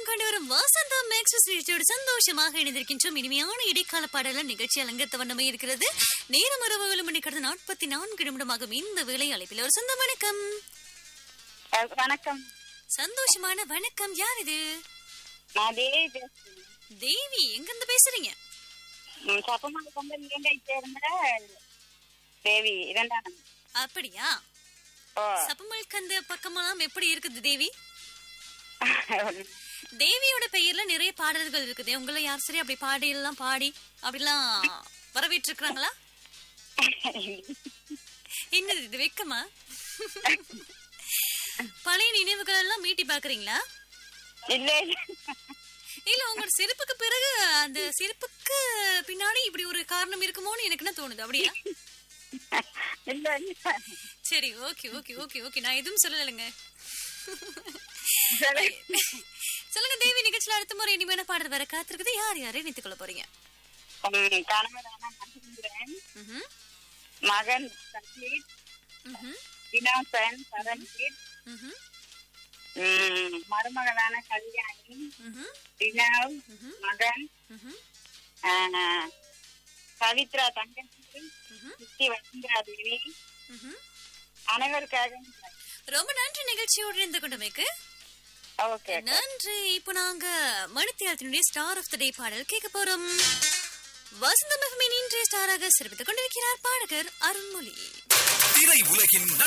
கொண்டு வரும் வசந்தம் எக்ஸ்பிரஸோடு சந்தோஷமாக இணைந்திருக்கின்றோம் இனிமையான இடைக்கால பாடல நிகழ்ச்சி அலங்கத்த வண்ணமே இருக்கிறது நேரம் இரவு ஏழு மணி கடந்த நாற்பத்தி நான்கு நிமிடமாகும் இந்த வேலை அழைப்பில் ஒரு சொந்த வணக்கம் அஹ் வணக்கம் சந்தோஷமான வணக்கம் யார் இது நான் தேவி பேசுறேன் தேவி எங்கிருந்து பேசுறீங்க ம், சப்பமலை கொண்டு இரண்டை சேர்ந்த தேவி இரண்டாம் அப்படியா ஓ சப்பமல் கந்த பக்கமெல்லாம் எப்படி இருக்குது தேவி தேவியோட பெயர்ல நிறைய பாடல்கள் இருக்குது உங்களை யார் சரி அப்படி பாடி எல்லாம் பாடி அப்படிலாம் வரவேற்று இருக்கிறாங்களா என்னது இது வெக்கமா பழைய நினைவுகள் எல்லாம் மீட்டி பாக்குறீங்களா இல்ல இல்ல இல்ல உங்களோட சிரிப்புக்கு பிறகு அந்த சிரிப்புக்கு பின்னாடி இப்படி ஒரு காரணம் இருக்குமோன்னு எனக்கு என்ன தோணுது அப்படியா இல்ல இல்ல சரி ஓகே ஓகே ஓகே ஓகே நான் எதுவும் சொல்லலைங்க சரி. சொல்லுங்க தேவி நிகழ்ச்சியில அடுத்த முறை இனிமையான பாடல் வர காத்திருக்குது யார் யாரை நினைத்துக் கொள்ள போறீங்க ம், கணவரான மகேந்திரன் ம்ஹும், மகன் சஜித் ம்ஹும், வினோசன் சரண்ஜித் ம்ஹும், ம், மருமகளான கல்யாணி ம்ஹும், வினவ் ம்ஹும், மகன் ம்ஹும், ஆஹ், பவித்ரா தங்கச்சி ம்ஹும், சித்தி வசுந்தரா தேவி ம்ஹும். அனைவருக்காக ரொம்ப நன்றி நிகழ்ச்சியோடு இருந்து கொண்டமைக்கு ஓகே நன்றி இப்போ நாங்க மணித்தியாலத்தினுடைய ஸ்டார் ஆஃப் த டே பாடல் கேட்க போறோம் வசந்தம் எஃப்எம்மின் இன்றைய ஸ்டாராக சிறப்பித்துக் கொண்டிருக்கிறார் பாடகர் அருண்மொழி திரை உலகின்